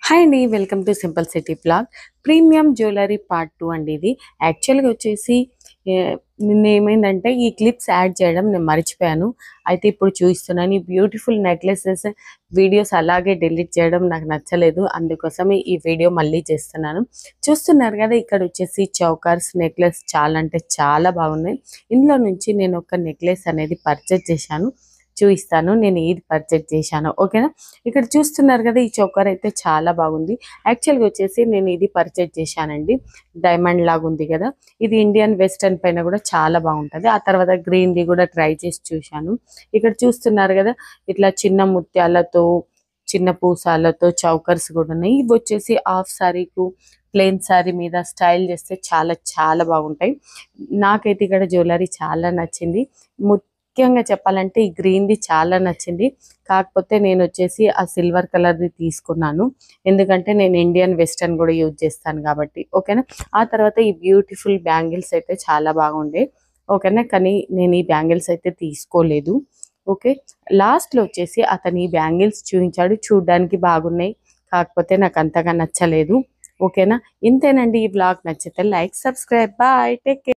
hi అండి welcome to simple city blog premium jewellery part two అండి ఇది యాక్చువల్గా వచ్చేసి ఏ, నిన్న ఏమైందంటే ఈ క్లిప్స్ యాడ్ చేయడం నేను మర్చిపోయాను అయితే ఇప్పుడు చూపిస్తున్నాను ఈ బ్యూటిఫుల్ నెక్లెసెస్ వీడియోస్ అలాగే డిలీట్ చేయడం నాకు నచ్చలేదు అందుకోసమే ఈ వీడియో మళ్ళీ చేస్తున్నాను చూస్తున్నారు కదా ఇక్కడ వచ్చేసి చౌకర్స్ నెక్లెస్ చాలా అంటే చాలా బాగున్నాయి ఇందులో నుంచి నేను ఒక నెక్లెస్ అనేది పర్చేజ్ చేశాను చూపిస్తాను నేను ఏది పర్చేజ్ చేశాను ఓకేనా ఇక్కడ చూస్తున్నారు కదా ఈ చౌకర్ అయితే చాలా బాగుంది యాక్చువల్గా వచ్చేసి నేను ఇది పర్చేజ్ చేశానండి డైమండ్ లాగా ఉంది కదా ఇది ఇండియన్ వెస్టర్న్ పైన కూడా చాలా బాగుంటుంది ఆ తర్వాత గ్రీన్ది కూడా ట్రై చేసి చూశాను ఇక్కడ చూస్తున్నారు కదా ఇట్లా చిన్న ముత్యాలతో చిన్న పూసాలతో చౌకర్స్ కూడా ఉన్నాయి ఇవి వచ్చేసి హాఫ్ సారీకు ప్లెయిన్ సారీ మీద స్టైల్ చేస్తే చాలా చాలా బాగుంటాయి నాకైతే ఇక్కడ జ్యువెలరీ చాలా నచ్చింది ముఖ్యంగా చెప్పాలంటే ఈ గ్రీన్ది చాలా నచ్చింది కాకపోతే నేను వచ్చేసి ఆ సిల్వర్ కలర్ది తీసుకున్నాను ఎందుకంటే నేను ఇండియన్ వెస్టర్న్ కూడా యూజ్ చేస్తాను కాబట్టి ఓకేనా ఆ తర్వాత ఈ బ్యూటిఫుల్ బ్యాంగిల్స్ అయితే చాలా బాగుండే ఓకేనా కానీ నేను ఈ బ్యాంగిల్స్ అయితే తీసుకోలేదు ఓకే లాస్ట్లో వచ్చేసి అతను ఈ బ్యాంగిల్స్ చూపించాడు చూడడానికి బాగున్నాయి కాకపోతే నాకు అంతగా నచ్చలేదు ఓకేనా ఇంతేనండి ఈ బ్లాగ్ నచ్చితే like subscribe bye take care